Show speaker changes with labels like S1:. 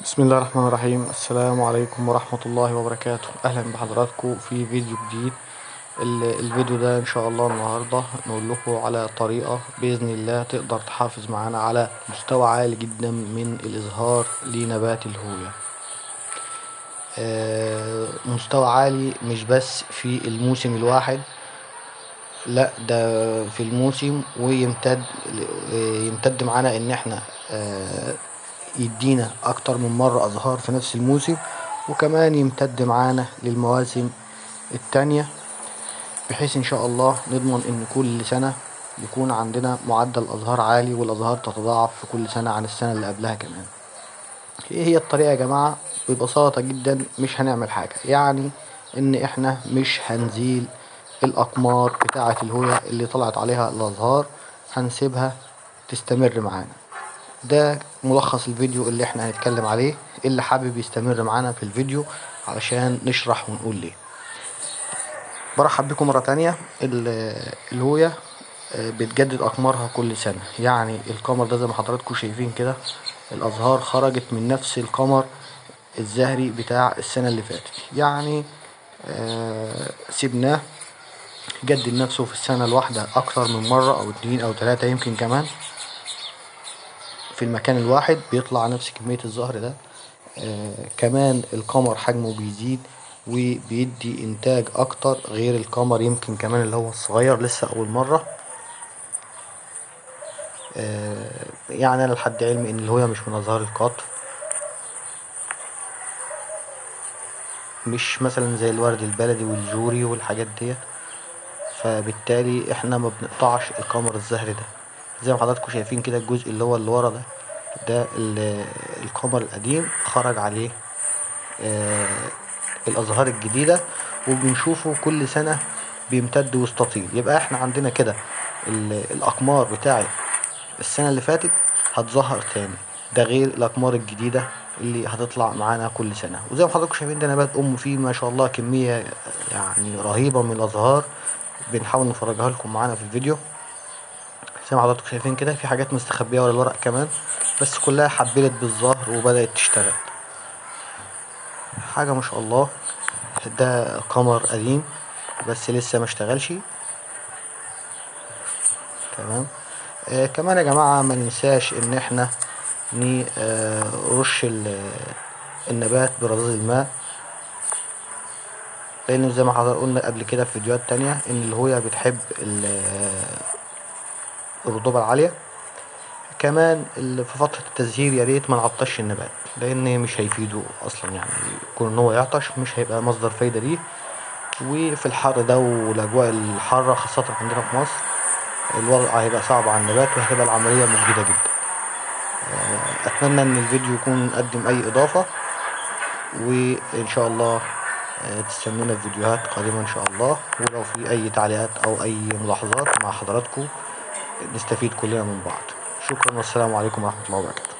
S1: بسم الله الرحمن الرحيم السلام عليكم ورحمة الله وبركاته أهلا بحضراتكم في فيديو جديد ال- الفيديو ده إن شاء الله النهاردة نقول لكم على طريقة بإذن الله تقدر تحافظ معانا على مستوى عالي جدا من الإزهار لنبات الهوية آه، مستوى عالي مش بس في الموسم الواحد لا ده في الموسم ويمتد يمتد معانا ان احنا آه، يدينا اكتر من مرة ازهار في نفس الموسم وكمان يمتد معانا للمواسم التانية بحيث ان شاء الله نضمن ان كل سنة يكون عندنا معدل ازهار عالي والازهار تتضاعف في كل سنة عن السنة اللي قبلها كمان ايه هي الطريقة يا جماعة ببساطة جدا مش هنعمل حاجة يعني ان احنا مش هنزيل الاقمار بتاعة الهوية اللي طلعت عليها الازهار هنسيبها تستمر معانا ده ملخص الفيديو اللي احنا هنتكلم عليه اللي حابب يستمر معانا في الفيديو علشان نشرح ونقول ليه برحب بكم مرة تانية ال- الهوية آه، بتجدد أقمارها كل سنة يعني القمر ده زي ما حضراتكم شايفين كده الأزهار خرجت من نفس القمر الزهري بتاع السنة اللي فاتت يعني آه سيبناه جدد نفسه في السنة الواحدة أكتر من مرة أو اتنين أو تلاتة يمكن كمان في المكان الواحد بيطلع نفس كمية الزهر ده آه كمان القمر حجمه بيزيد وبيدي إنتاج أكتر غير القمر يمكن كمان اللي هو الصغير لسه أول مرة آه يعني أنا لحد علمي إن الهوية مش من أزهار القطر مش مثلا زي الورد البلدي والجوري والحاجات ديت فبالتالي احنا ما بنقطعش القمر الزهري ده زي ما حضراتكم شايفين كده الجزء اللي هو اللي ورا ده ده ال- القمر القديم خرج عليه آه الازهار الجديدة وبنشوفه كل سنة بيمتد ويستطيل يبقى احنا عندنا كده ال- الاقمار بتاعت السنة اللي فاتت هتظهر تاني ده غير الاقمار الجديدة اللي هتطلع معانا كل سنة وزي ما حضراتكم شايفين ده نبات ام فيه ما شاء الله كمية يعني رهيبة من الازهار بنحاول نفرجها لكم معانا في الفيديو زي ما حضراتكم شايفين كده في حاجات مستخبية ورا الورق كمان بس كلها حبلت بالظهر وبدأت تشتغل حاجة ما شاء الله ده قمر قديم بس لسه ما اشتغلش تمام آه كمان يا جماعة ما ننساش ان احنا نرش النبات برذاذ الماء لان زي ما حضرتك قلنا قبل كده في فيديوهات تانية ان الهوية بتحب ال- الرطوبة العالية كمان ال- في فترة التزهير يا ريت ما نعطش النبات لان مش هيفيده اصلا يعني كون ان هو يعطش مش هيبقى مصدر فايدة ليه وفي الحر ده والاجواء الحارة خاصة عندنا في مصر الوضع هيبقى صعب على النبات وهتبقى العملية مجهدة جدا آه، اتمنى ان الفيديو يكون قدم اي اضافة وان شاء الله آه، تستنونا في فيديوهات قادمة ان شاء الله ولو في اي تعليقات او اي ملاحظات مع حضراتكم نستفيد كلنا من بعض شكرا والسلام عليكم ورحمة الله وبركاته